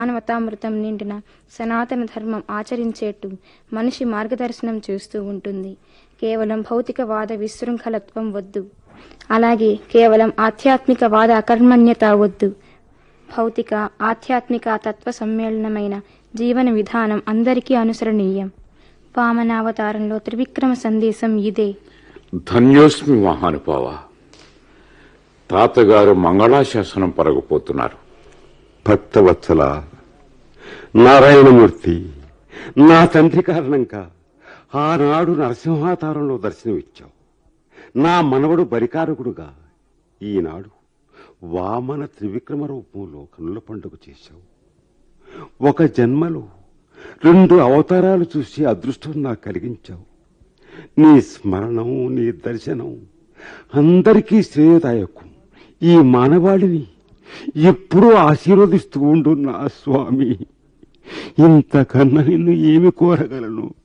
మానవతామృతం నిండిన సనాతన ధర్మం ఆచరించేట్టు మనిషి మార్గదర్శనం చేస్తూ ఉంటుంది కేవలం భౌతికవాద విశృంఖలత్వం వద్దు అలాగే కేవలం ఆధ్యాత్మికవాద అకర్మణ్యత వద్దు భౌతిక ఆధ్యాత్మిక తత్వ సమ్మేళనమైన జీవన విధానం అందరికీ అనుసరణీయం వామనావతారంలో త్రివిక్రమ సందేశం ఇదే ధన్యోస్మి మహానుభావ తాతగారు మంగళాశాసనం పరగపోతున్నారు భక్తవత్సల నారాయణమూర్తి నా తండ్రి కారణంగా ఆనాడు నరసింహావతారంలో దర్శనమిచ్చావు నా మనవడు బరికారకుడుగా ఈనాడు వామన త్రివిక్రమ రూపంలో కనుల పండుగ చేశావు ఒక జన్మలో రెండు అవతారాలు చూసి అదృష్టం నాకు కలిగించావు నీ స్మరణం నీ దర్శనం అందరికీ శ్రేయదాయకం ఈ మానవాళిని ఎప్పుడూ ఆశీర్వదిస్తూ ఉండు నా స్వామి ఇంతకన్నా నిన్ను ఏమి కోరగలను